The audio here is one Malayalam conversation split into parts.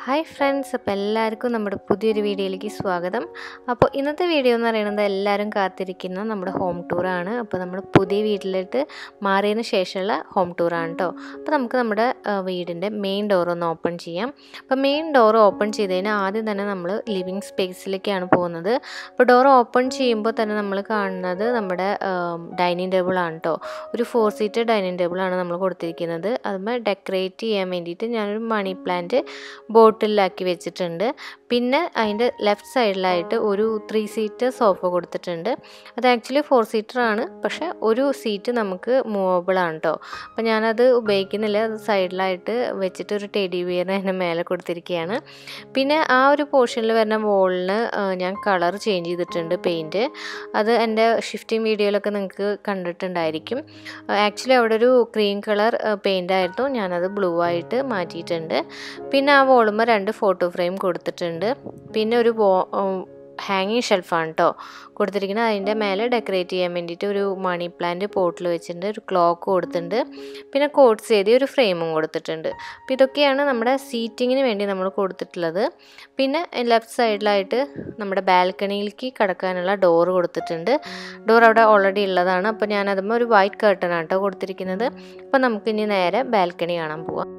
ഹായ് ഫ്രണ്ട്സ് അപ്പോൾ എല്ലാവർക്കും നമ്മുടെ പുതിയൊരു വീഡിയോയിലേക്ക് സ്വാഗതം അപ്പോൾ ഇന്നത്തെ വീഡിയോ എന്ന് പറയുന്നത് എല്ലാവരും കാത്തിരിക്കുന്ന നമ്മുടെ ഹോം ടൂറാണ് അപ്പോൾ നമ്മൾ പുതിയ വീട്ടിലോട്ട് മാറിയതിന് ശേഷമുള്ള ഹോം ടൂറാണ് കേട്ടോ അപ്പോൾ നമുക്ക് നമ്മുടെ ആ, വീടിൻ്റെ മെയിൻ ഡോർ ഒന്ന് ഓപ്പൺ ചെയ്യാം അപ്പോൾ മെയിൻ ഡോർ ഓപ്പൺ ചെയ്തതിന് ആദ്യം തന്നെ നമ്മൾ ലിവിങ് സ്പേസിലേക്കാണ് പോകുന്നത് അപ്പോൾ ഡോർ ഓപ്പൺ ചെയ്യുമ്പോൾ തന്നെ നമ്മൾ കാണുന്നത് നമ്മുടെ ഡൈനിങ് ടേബിൾ ആണ് കേട്ടോ ഒരു ഫോർ സീറ്റർ ഡൈനിങ് ടേബിൾ ആണ് നമ്മൾ കൊടുത്തിരിക്കുന്നത് അതുമ്പോൾ ഡെക്കറേറ്റ് ചെയ്യാൻ വേണ്ടിയിട്ട് ഞാനൊരു മണി പ്ലാന്റ് ബോട്ടിലാക്കി വെച്ചിട്ടുണ്ട് പിന്നെ അതിൻ്റെ ലെഫ്റ്റ് സൈഡിലായിട്ട് ഒരു ത്രീ സീറ്റർ സോഫ കൊടുത്തിട്ടുണ്ട് അത് ആക്ച്വലി ഫോർ സീറ്റർ ആണ് പക്ഷേ ഒരു സീറ്റ് നമുക്ക് മൂവബിൾ ആണ് കേട്ടോ അപ്പോൾ ഞാനത് ഉപയോഗിക്കുന്നില്ല അത് സൈഡിലായിട്ട് വെച്ചിട്ട് ഒരു ടെഡി ബിയറിന് അതിൻ്റെ മേലെ കൊടുത്തിരിക്കുകയാണ് പിന്നെ ആ ഒരു പോർഷനിൽ വരുന്ന വോളിന് ഞാൻ കളർ ചേഞ്ച് ചെയ്തിട്ടുണ്ട് പെയിൻറ്റ് അത് എൻ്റെ ഷിഫ്റ്റിംഗ് വീഡിയോയിലൊക്കെ നിങ്ങൾക്ക് കണ്ടിട്ടുണ്ടായിരിക്കും ആക്ച്വലി അവിടെ ഒരു ക്രീം കളർ പെയിൻ്റ് ആയിരുന്നു ഞാനത് ബ്ലൂ ആയിട്ട് മാറ്റിയിട്ടുണ്ട് പിന്നെ ആ വോളുമ്പോൾ രണ്ട് ഫോട്ടോ ഫ്രെയിം കൊടുത്തിട്ടുണ്ട് പിന്നെ ഒരു വോ ഹാങ്ങിങ് ഷെൽഫാണ് കേട്ടോ കൊടുത്തിരിക്കുന്നത് അതിൻ്റെ മേലെ ഡെക്കറേറ്റ് ചെയ്യാൻ വേണ്ടിയിട്ട് ഒരു മണി പ്ലാന്റ് പോട്ടിൽ വെച്ചിട്ടുണ്ട് ഒരു ക്ലോക്ക് കൊടുത്തിട്ടുണ്ട് പിന്നെ കോട്ട്സ് ചെയ്ത് ഒരു ഫ്രെയിമും കൊടുത്തിട്ടുണ്ട് അപ്പോൾ ഇതൊക്കെയാണ് നമ്മുടെ സീറ്റിങ്ങിന് വേണ്ടി നമ്മൾ കൊടുത്തിട്ടുള്ളത് പിന്നെ ലെഫ്റ്റ് സൈഡിലായിട്ട് നമ്മുടെ ബാൽക്കണിയിലേക്ക് കടക്കാനുള്ള ഡോറ് കൊടുത്തിട്ടുണ്ട് ഡോർ അവിടെ ഓൾറെഡി ഉള്ളതാണ് അപ്പോൾ ഞാൻ അതുമ്പോൾ ഒരു വൈറ്റ് കർട്ടനാണ് കേട്ടോ കൊടുത്തിരിക്കുന്നത് അപ്പോൾ നമുക്കിനി നേരെ ബാൽക്കണി കാണാൻ പോവാം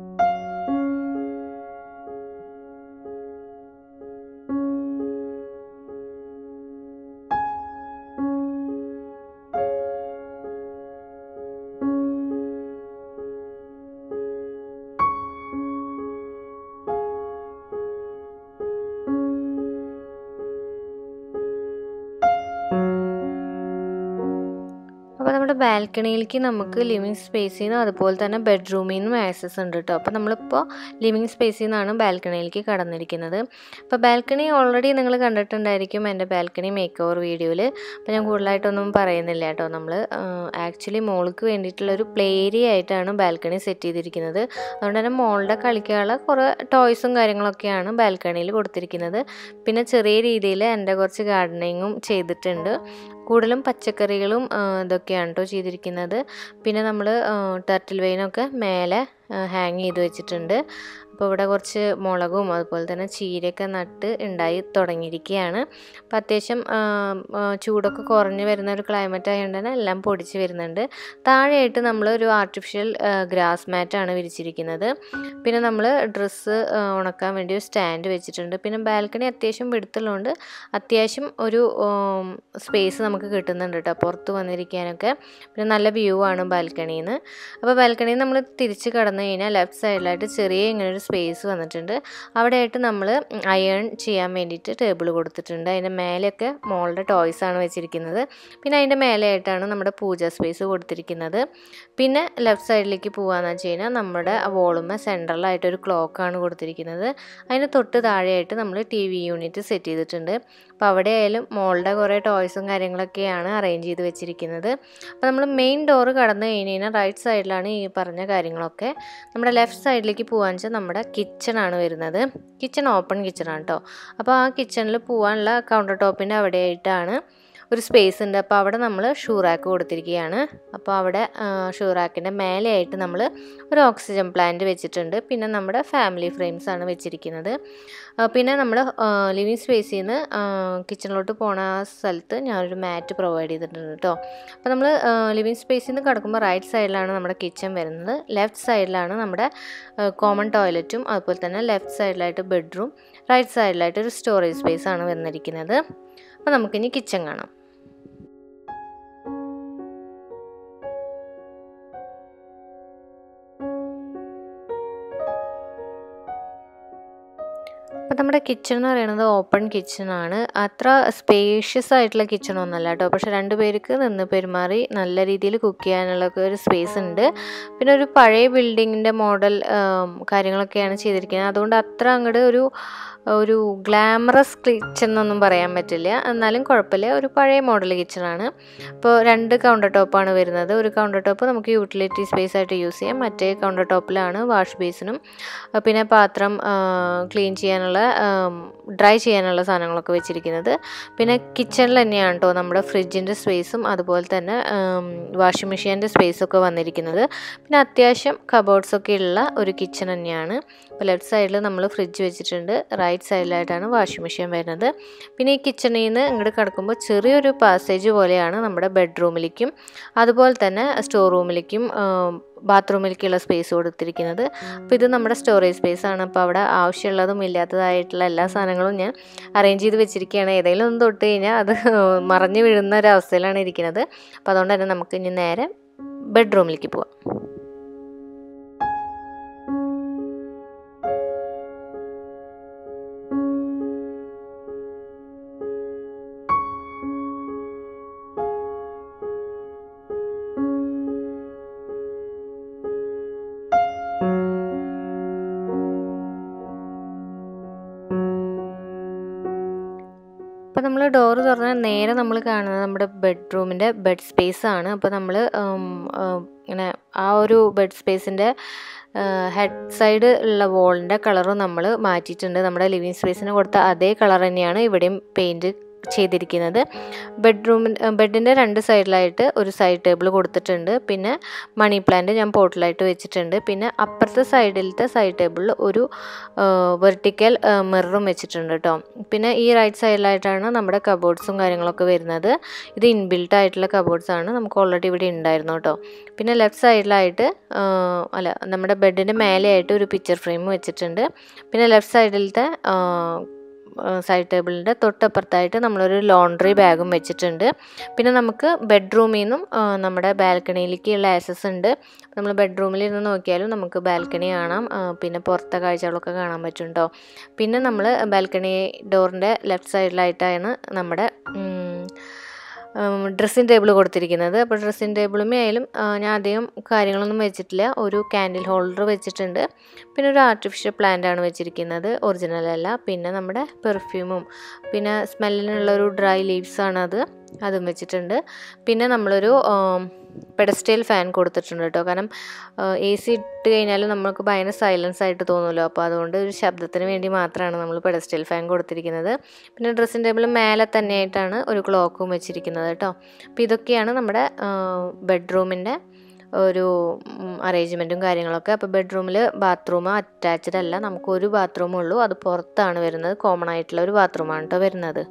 അപ്പോൾ നമ്മുടെ ബാൽക്കണിയിലേക്ക് നമുക്ക് ലിവിങ് സ്പേസിൽ നിന്നും അതുപോലെ തന്നെ ബെഡ്റൂമിൽ നിന്നും ആക്സസ് ഉണ്ട് കേട്ടോ അപ്പോൾ നമ്മളിപ്പോൾ ലിവിങ് സ്പേസിൽ നിന്നാണ് ബാൽക്കണിയിലേക്ക് കടന്നിരിക്കുന്നത് അപ്പോൾ ബാൽക്കണി ഓൾറെഡി നിങ്ങൾ കണ്ടിട്ടുണ്ടായിരിക്കും എൻ്റെ ബാൽക്കണി മേക്ക് ഓവർ വീഡിയോയിൽ അപ്പോൾ ഞാൻ കൂടുതലായിട്ടൊന്നും പറയുന്നില്ല കേട്ടോ നമ്മൾ ആക്ച്വലി മോൾക്ക് വേണ്ടിയിട്ടുള്ള ഒരു പ്ലേ ഏരിയ ആയിട്ടാണ് ബാൽക്കണി സെറ്റ് ചെയ്തിരിക്കുന്നത് അതുകൊണ്ട് തന്നെ മോളുടെ കളിക്കാനുള്ള കുറേ ടോയ്സും കാര്യങ്ങളൊക്കെയാണ് ബാൽക്കണിയിൽ കൊടുത്തിരിക്കുന്നത് പിന്നെ ചെറിയ രീതിയിൽ എൻ്റെ കുറച്ച് ഗാർഡനിങ്ങും ചെയ്തിട്ടുണ്ട് കൂടുതലും പച്ചക്കറികളും ആ, ഇതൊക്കെയാണ് കേട്ടോ ചെയ്തിരിക്കുന്നത് പിന്നെ നമ്മൾ ടർട്ടിൽ വെയിനൊക്കെ മേലെ ഹാങ് ചെയ്ത് വെച്ചിട്ടുണ്ട് അപ്പോൾ ഇവിടെ കുറച്ച് മുളകും അതുപോലെ തന്നെ ചീരയൊക്കെ നട്ട് ഉണ്ടായി തുടങ്ങിയിരിക്കുകയാണ് അപ്പോൾ അത്യാവശ്യം ആ, ആ, ചൂടൊക്കെ കുറഞ്ഞ് വരുന്ന ഒരു ക്ലൈമറ്റ് ആയതുകൊണ്ട് തന്നെ എല്ലാം പൊടിച്ച് വരുന്നുണ്ട് താഴെയായിട്ട് നമ്മൾ ഒരു ആർട്ടിഫിഷ്യൽ ഗ്രാസ് മാറ്റാണ് വിരിച്ചിരിക്കുന്നത് പിന്നെ നമ്മൾ ഡ്രസ്സ് ഉണക്കാൻ വേണ്ടി ഒരു സ്റ്റാൻഡ് വെച്ചിട്ടുണ്ട് പിന്നെ ബാൽക്കണി അത്യാവശ്യം വെടുത്തുള്ളതുകൊണ്ട് അത്യാവശ്യം ഒരു സ്പേസ് നമുക്ക് കിട്ടുന്നുണ്ട് കേട്ടോ പുറത്ത് വന്നിരിക്കാനൊക്കെ പിന്നെ നല്ല വ്യൂ ആണ് ബാൽക്കണിയിൽ നിന്ന് അപ്പോൾ ബാൽക്കണിയിൽ നമ്മൾ തിരിച്ച് കടന്നു കഴിഞ്ഞാൽ ലെഫ്റ്റ് സൈഡിലായിട്ട് ചെറിയ ഇങ്ങനെ ഒരു സ്പേസ് വന്നിട്ടുണ്ട് അവിടെയായിട്ട് നമ്മൾ അയൺ ചെയ്യാൻ വേണ്ടിയിട്ട് ടേബിൾ കൊടുത്തിട്ടുണ്ട് അതിൻ്റെ മേലെയൊക്കെ മോളുടെ ടോയ്സ് ആണ് വെച്ചിരിക്കുന്നത് പിന്നെ അതിൻ്റെ മേലെയായിട്ടാണ് നമ്മുടെ പൂജ സ്പേസ് കൊടുത്തിരിക്കുന്നത് പിന്നെ ലെഫ്റ്റ് സൈഡിലേക്ക് പോകാന്ന് വെച്ച് കഴിഞ്ഞാൽ നമ്മുടെ വോളുമ സെൻട്രലായിട്ട് ഒരു ക്ലോക്കാണ് കൊടുത്തിരിക്കുന്നത് അതിന് തൊട്ട് താഴെയായിട്ട് നമ്മൾ ടി വി യൂണിറ്റ് സെറ്റ് ചെയ്തിട്ടുണ്ട് അപ്പോൾ അവിടെ ആയാലും മോളുടെ കുറേ ടോയ്സും കാര്യങ്ങളൊക്കെയാണ് അറേഞ്ച് ചെയ്ത് വെച്ചിരിക്കുന്നത് അപ്പോൾ നമ്മൾ മെയിൻ ഡോറ് കടന്നു കഴിഞ്ഞ് കഴിഞ്ഞാൽ റൈറ്റ് സൈഡിലാണ് ഈ പറഞ്ഞ കാര്യങ്ങളൊക്കെ നമ്മുടെ ലെഫ്റ്റ് സൈഡിലേക്ക് പോകാന്ന് വെച്ചാൽ നമ്മുടെ കിച്ചണാണ് വരുന്നത് കിച്ചൺ ഓപ്പൺ കിച്ചണാണ് കേട്ടോ അപ്പോൾ ആ കിച്ചണിൽ പോകാനുള്ള കൗണ്ടർ ടോപ്പിൻ്റെ അവിടെയായിട്ടാണ് ഒരു സ്പേസ് ഉണ്ട് അപ്പോൾ അവിടെ നമ്മൾ ഷൂറാക്ക് കൊടുത്തിരിക്കുകയാണ് അപ്പോൾ അവിടെ ഷൂറാക്കിൻ്റെ മേലെയായിട്ട് നമ്മൾ ഒരു ഓക്സിജൻ പ്ലാന്റ് വെച്ചിട്ടുണ്ട് പിന്നെ നമ്മുടെ ഫാമിലി ഫ്രെയിംസ് ആണ് വെച്ചിരിക്കുന്നത് ആ, പിന്നെ നമ്മൾ ലിവിങ് സ്പേസിൽ നിന്ന് കിച്ചണിലോട്ട് പോണ ആ സ്ഥലത്ത് ഞാനൊരു മാറ്റ് പ്രൊവൈഡ് ചെയ്തിട്ടുണ്ട് കേട്ടോ അപ്പോൾ നമ്മൾ ലിവിങ് സ്പേസിൽ നിന്ന് കിടക്കുമ്പോൾ റൈറ്റ് സൈഡിലാണ് നമ്മുടെ കിച്ചൺ വരുന്നത് ലെഫ്റ്റ് സൈഡിലാണ് നമ്മുടെ കോമൺ ടോയ്ലറ്റും അതുപോലെ തന്നെ ലെഫ്റ്റ് സൈഡിലായിട്ട് ബെഡ്റൂം റൈറ്റ് സൈഡിലായിട്ട് ഒരു സ്റ്റോറേജ് സ്പേസ് ആണ് വന്നിരിക്കുന്നത് അപ്പോൾ നമുക്കിനി കിച്ചൺ കാണാം അപ്പോൾ നമ്മുടെ കിച്ചൺ എന്ന് പറയുന്നത് ഓപ്പൺ കിച്ചൺ ആണ് അത്ര സ്പേഷ്യസ് ആയിട്ടുള്ള കിച്ചൺ ഒന്നല്ല കേട്ടോ പക്ഷെ രണ്ട് പേർക്ക് നിന്ന് പെരുമാറി നല്ല രീതിയിൽ കുക്ക് ചെയ്യാനുള്ള ഒക്കെ ഒരു സ്പേസ് ഉണ്ട് പിന്നെ ഒരു പഴയ ബിൽഡിങ്ങിൻ്റെ മോഡൽ കാര്യങ്ങളൊക്കെയാണ് ചെയ്തിരിക്കുന്നത് അതുകൊണ്ട് അത്ര അങ്ങോട്ട് ഒരു ഒരു ഗ്ലാമറസ് കിച്ചൺ എന്നൊന്നും പറയാൻ പറ്റില്ല എന്നാലും കുഴപ്പമില്ല ഒരു പഴയ മോഡൽ കിച്ചണാണ് അപ്പോൾ രണ്ട് കൗണ്ടർ ടോപ്പാണ് വരുന്നത് ഒരു കൗണ്ടർ ടോപ്പ് നമുക്ക് യൂട്ടിലിറ്റി സ്പേസ് ആയിട്ട് യൂസ് ചെയ്യാം മറ്റേ കൗണ്ടർ ടോപ്പിലാണ് വാഷ് ബേസിനും പിന്നെ പാത്രം ക്ലീൻ ചെയ്യാനുള്ള ഡ്രൈ ചെയ്യാനുള്ള സാധനങ്ങളൊക്കെ വെച്ചിരിക്കുന്നത് പിന്നെ കിച്ചണിൽ തന്നെയാണ് കേട്ടോ നമ്മുടെ ഫ്രിഡ്ജിൻ്റെ സ്പേസും അതുപോലെ തന്നെ വാഷിംഗ് മെഷീൻ്റെ സ്പേസൊക്കെ വന്നിരിക്കുന്നത് പിന്നെ അത്യാവശ്യം കബോർഡ്സൊക്കെ ഉള്ള ഒരു കിച്ചൺ തന്നെയാണ് അപ്പോൾ ലെഫ്റ്റ് സൈഡിൽ നമ്മൾ ഫ്രിഡ്ജ് വെച്ചിട്ടുണ്ട് റൈറ്റ് സൈഡിലായിട്ടാണ് വാഷിംഗ് മെഷീൻ വരുന്നത് പിന്നെ ഈ കിച്ചണിൽ നിന്ന് ഇങ്ങോട്ട് കിടക്കുമ്പോൾ ചെറിയൊരു പാസേജ് പോലെയാണ് നമ്മുടെ ബെഡ്റൂമിലേക്കും അതുപോലെ തന്നെ സ്റ്റോർ റൂമിലേക്കും ബാത്റൂമിലേക്കുള്ള സ്പേസ് കൊടുത്തിരിക്കുന്നത് അപ്പോൾ ഇത് നമ്മുടെ സ്റ്റോറേജ് സ്പേസ് ആണ് അപ്പോൾ അവിടെ ആവശ്യമുള്ളതും ഇല്ലാത്തതായിട്ടുള്ള എല്ലാ സാധനങ്ങളും ഞാൻ അറേഞ്ച് ചെയ്ത് വെച്ചിരിക്കുകയാണ് ഏതെങ്കിലും ഒന്ന് തൊട്ട് കഴിഞ്ഞാൽ അത് മറഞ്ഞു വീഴുന്ന ഒരു അവസ്ഥയിലാണ് ഇരിക്കുന്നത് അപ്പോൾ അതുകൊണ്ട് തന്നെ നമുക്ക് ഇനി നേരെ ബെഡ്റൂമിലേക്ക് പോവാം അപ്പോൾ നമ്മൾ ഡോറ് തുറന്നാൽ നേരെ നമ്മൾ കാണുന്നത് നമ്മുടെ ബെഡ്റൂമിൻ്റെ ബെഡ് സ്പേസ് ആണ് അപ്പോൾ നമ്മൾ ഇങ്ങനെ ആ ഒരു ബെഡ് സ്പേസിൻ്റെ ഹെഡ് സൈഡ് ഉള്ള വോളിൻ്റെ കളറും നമ്മൾ മാറ്റിയിട്ടുണ്ട് നമ്മുടെ ലിവിങ് സ്പേസിന് കൊടുത്ത അതേ കളർ തന്നെയാണ് ഇവിടെയും പെയിൻറ്റ് ചെയ്തിരിക്കുന്നത് ബെഡ്റൂമിൻ ബെഡിൻ്റെ രണ്ട് സൈഡിലായിട്ട് ഒരു സൈഡ് ടേബിൾ കൊടുത്തിട്ടുണ്ട് പിന്നെ മണി പ്ലാന്റ് ഞാൻ പോട്ടിലായിട്ട് വെച്ചിട്ടുണ്ട് പിന്നെ അപ്പുറത്തെ സൈഡിലത്തെ സൈഡ് ടേബിളിൽ ഒരു വെർട്ടിക്കൽ മിററും വെച്ചിട്ടുണ്ട് കേട്ടോ പിന്നെ ഈ റൈറ്റ് സൈഡിലായിട്ടാണ് നമ്മുടെ കബോർഡ്സും കാര്യങ്ങളൊക്കെ വരുന്നത് ഇത് ഇൻബിൽട്ട് ആയിട്ടുള്ള കബോർഡ്സ് ആണ് നമുക്ക് ഓൾറെഡി ഇവിടെ ഉണ്ടായിരുന്നു കേട്ടോ പിന്നെ ലെഫ്റ്റ് സൈഡിലായിട്ട് അല്ല നമ്മുടെ ബെഡിൻ്റെ മേലെയായിട്ട് ഒരു പിക്ചർ ഫ്രെയിം വെച്ചിട്ടുണ്ട് പിന്നെ ലെഫ്റ്റ് സൈഡിലത്തെ സൈഡ് ടേബിളിൻ്റെ തൊട്ടപ്പുറത്തായിട്ട് നമ്മളൊരു ലോണ്ട്രി ബാഗും വെച്ചിട്ടുണ്ട് പിന്നെ നമുക്ക് ബെഡ്റൂമിൽ നിന്നും നമ്മുടെ ബാൽക്കണിയിലേക്കുള്ള ആക്സസ് ഉണ്ട് നമ്മൾ ബെഡ്റൂമിൽ ഇരുന്ന് നോക്കിയാലും നമുക്ക് ബാൽക്കണി കാണാം പിന്നെ പുറത്തെ കാഴ്ചകളൊക്കെ കാണാൻ പറ്റും കേട്ടോ പിന്നെ നമ്മൾ ബാൽക്കണി ഡോറിൻ്റെ ലെഫ്റ്റ് സൈഡിലായിട്ടാണ് നമ്മുടെ ഡ്രസ്സിങ് ടേബിൾ കൊടുത്തിരിക്കുന്നത് അപ്പോൾ ഡ്രസ്സിങ് ടേബിളുമേ ആയാലും ഞാൻ അധികം കാര്യങ്ങളൊന്നും വെച്ചിട്ടില്ല ഒരു ക്യാൻഡിൽ ഹോൾഡർ വെച്ചിട്ടുണ്ട് പിന്നെ ഒരു ആർട്ടിഫിഷ്യൽ പ്ലാന്റ് ആണ് വെച്ചിരിക്കുന്നത് ഒറിജിനൽ അല്ല പിന്നെ നമ്മുടെ പെർഫ്യൂമും പിന്നെ സ്മെല്ലിനുള്ള ഒരു ഡ്രൈ ലീവ്സ് ആണ് അത് അതും വെച്ചിട്ടുണ്ട് പിന്നെ നമ്മളൊരു പെഡസ്റ്റൈൽ ഫാൻ കൊടുത്തിട്ടുണ്ട് കേട്ടോ കാരണം എ സി ഇട്ട് കഴിഞ്ഞാൽ നമുക്ക് ഭയങ്കര സൈലൻസ് ആയിട്ട് തോന്നുമല്ലോ അപ്പോൾ അതുകൊണ്ട് ഒരു ശബ്ദത്തിന് വേണ്ടി മാത്രമാണ് നമ്മൾ പെഡസ്റ്റൈൽ ഫാൻ കൊടുത്തിരിക്കുന്നത് പിന്നെ ഡ്രസ്സിംഗ് ടേബിൾ മേലെ തന്നെയായിട്ടാണ് ഒരു ക്ലോക്കും വെച്ചിരിക്കുന്നത് കേട്ടോ അപ്പോൾ ഇതൊക്കെയാണ് നമ്മുടെ ബെഡ്റൂമിൻ്റെ ഒരു അറേഞ്ച്മെൻറ്റും കാര്യങ്ങളൊക്കെ അപ്പോൾ ബെഡ്റൂമിൽ ബാത്റൂം അറ്റാച്ച്ഡ് അല്ല നമുക്ക് ഒരു ബാത്റൂമേ ഉള്ളൂ അത് പുറത്താണ് വരുന്നത് കോമൺ ആയിട്ടുള്ള ഒരു ബാത്റൂമാണ് കേട്ടോ വരുന്നത്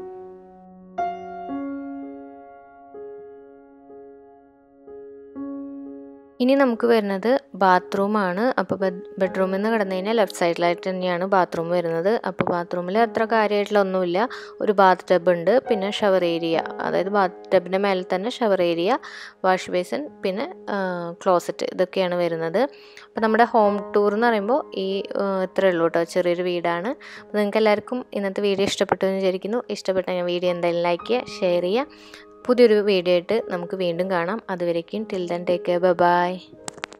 ഇനി നമുക്ക് വരുന്നത് ബാത്റൂമാണ് അപ്പോൾ ബെഡ് ബെഡ്റൂമിൽ നിന്ന് കിടന്നു കഴിഞ്ഞാൽ ലെഫ്റ്റ് സൈഡിലായിട്ട് തന്നെയാണ് ബാത്റൂം വരുന്നത് അപ്പോൾ ബാത്റൂമിൽ അത്ര കാര്യമായിട്ടുള്ള ഒന്നുമില്ല ഒരു ബാത്ത് ടബ് ഉണ്ട് പിന്നെ ഷവർ ഏരിയ അതായത് ബാത്ത് ടബിൻ്റെ മേലെ തന്നെ ഷവർ ഏരിയ വാഷ് ബേസിൻ പിന്നെ ക്ലോസറ്റ് ഇതൊക്കെയാണ് വരുന്നത് അപ്പോൾ നമ്മുടെ ഹോം ടൂർ എന്ന് പറയുമ്പോൾ ഈ ഇത്രയേ ഉള്ളൂ കേട്ടോ ചെറിയൊരു വീടാണ് അപ്പോൾ നിങ്ങൾക്ക് എല്ലാവർക്കും ഇന്നത്തെ വീഡിയോ ഇഷ്ടപ്പെട്ടു എന്ന് വിചാരിക്കുന്നു ഇഷ്ടപ്പെട്ടെങ്കിൽ വീഡിയോ എന്തായാലും ലൈക്ക് ചെയ്യുക ഷെയർ ചെയ്യുക പുതിയൊരു വീഡിയോ ആയിട്ട് നമുക്ക് വീണ്ടും കാണാം അതുവരേക്കും till then take care by